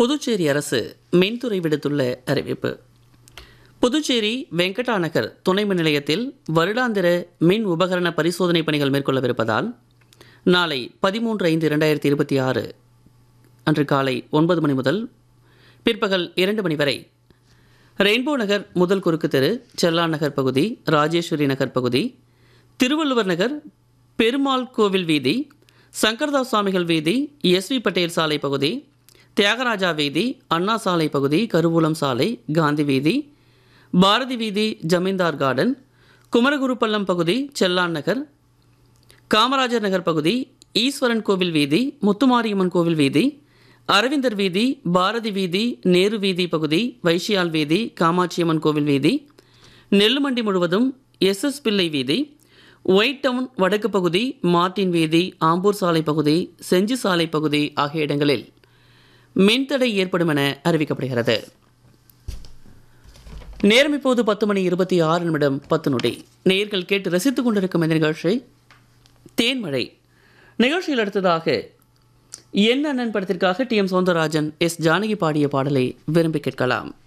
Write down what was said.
புதுச்சேரி அரசு மின்துறை விடுத்துள்ள அறிவிப்பு புதுச்சேரி வெங்கடா நகர் துணை மின் நிலையத்தில் வருடாந்திர மின் உபகரண பரிசோதனை பணிகள் மேற்கொள்ளவிருப்பதால் நாளை பதிமூன்று ஐந்து இரண்டாயிரத்தி இருபத்தி ஆறு அன்று காலை ஒன்பது மணி முதல் பிற்பகல் இரண்டு மணி வரை ரெயின்போ நகர் முதல் குறுக்கு தெரு செல்லான் நகர் பகுதி ராஜேஸ்வரி நகர் பகுதி திருவள்ளுவர் நகர் பெருமாள் கோவில் வீதி சங்கர்தாஸ் சுவாமிகள் வீதி எஸ்வி பட்டேல் சாலை பகுதி தியாகராஜா வீதி அண்ணா சாலை பகுதி கருவூலம் சாலை காந்தி வீதி பாரதி வீதி ஜமீன்தார் கார்டன் குமரகுருப்பள்ளம் பகுதி செல்லான் நகர் காமராஜர் நகர் பகுதி ஈஸ்வரன் கோவில் வீதி முத்துமாரியம்மன் கோவில் வீதி அரவிந்தர் வீதி பாரதி வீதி நேரு வீதி பகுதி வைஷியால் வீதி காமாட்சியம்மன் கோவில் வீதி நெல்லுமண்டி முழுவதும் எஸ் எஸ் பிள்ளை வீதி ஒயிட் டவுன் வடக்கு பகுதி மார்டின் வீதி ஆம்பூர் சாலை பகுதி செஞ்சி சாலை பகுதி ஆகிய இடங்களில் மின்தடை ஏற்படும் என அறிவிக்கப்படுகிறது நேரம் இப்போது பத்து மணி இருபத்தி ஆறு நிமிடம் பத்து நொடி நேர்கள் கேட்டு ரசித்துக் கொண்டிருக்கும் இந்த நிகழ்ச்சி தேன்மழை நிகழ்ச்சியில் அடுத்ததாக என் அண்ணன் படத்திற்காக T M Soundararajan S Janaki பாடிய பாடலை விரும்பி கேட்கலாம்